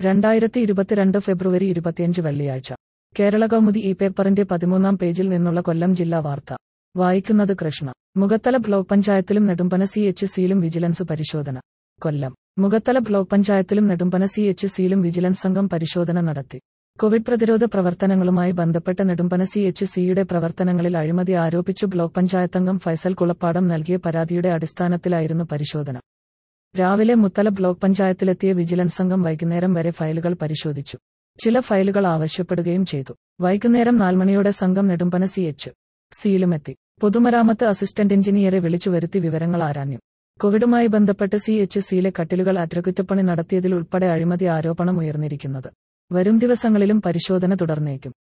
രണ്ടായിരത്തി ഇരുപത്തിരണ്ട് ഫെബ്രുവരി ഇരുപത്തിയഞ്ച് വെള്ളിയാഴ്ച കേരള കൗമുദി ഈ പേപ്പറിന്റെ പതിമൂന്നാം പേജിൽ നിന്നുള്ള കൊല്ലം ജില്ലാ വാർത്ത വായിക്കുന്നത് കൃഷ്ണ മുഖത്തല ബ്ലോക്ക് പഞ്ചായത്തിലും നെടുമ്പന സി എച്ച് സിയിലും വിജിലൻസ് പരിശോധന കൊല്ലം മുഖത്തല ബ്ലോക്ക് പഞ്ചായത്തിലും നെടുമ്പന സി എച്ച് സിയിലും വിജിലൻസ് സംഘം പരിശോധന നടത്തി കോവിഡ് പ്രതിരോധ പ്രവർത്തനങ്ങളുമായി ബന്ധപ്പെട്ട് നെടുമ്പന സി എച്ച് സിയുടെ പ്രവർത്തനങ്ങളിൽ അഴിമതി ആരോപിച്ചു ബ്ലോക്ക് പഞ്ചായത്തംഗം ഫൈസൽ കുളപ്പാടം നൽകിയ പരാതിയുടെ അടിസ്ഥാനത്തിലായിരുന്നു പരിശോധന രാവിലെ മുത്തല ബ്ലോക്ക് പഞ്ചായത്തിലെത്തിയ വിജിലൻസ് സംഘം വൈകുന്നേരം വരെ ഫയലുകൾ പരിശോധിച്ചു ചില ഫയലുകൾ ആവശ്യപ്പെടുകയും ചെയ്തു വൈകുന്നേരം നാൽമണിയോടെ സംഘം നെടുമ്പന സി എച്ച് സിയിലുമെത്തി പൊതുമരാമത്ത് അസിസ്റ്റന്റ് എഞ്ചിനീയറെ വിളിച്ചു വരുത്തി വിവരങ്ങൾ ആരാഞ്ഞു കോവിഡുമായി ബന്ധപ്പെട്ട് സി എച്ച് സിയിലെ കട്ടിലുകൾ അറ്റകുറ്റപ്പണി നടത്തിയതിൽ ഉൾപ്പെടെ അഴിമതി ആരോപണം ഉയർന്നിരിക്കുന്നത് വരും ദിവസങ്ങളിലും പരിശോധന തുടർന്നേക്കും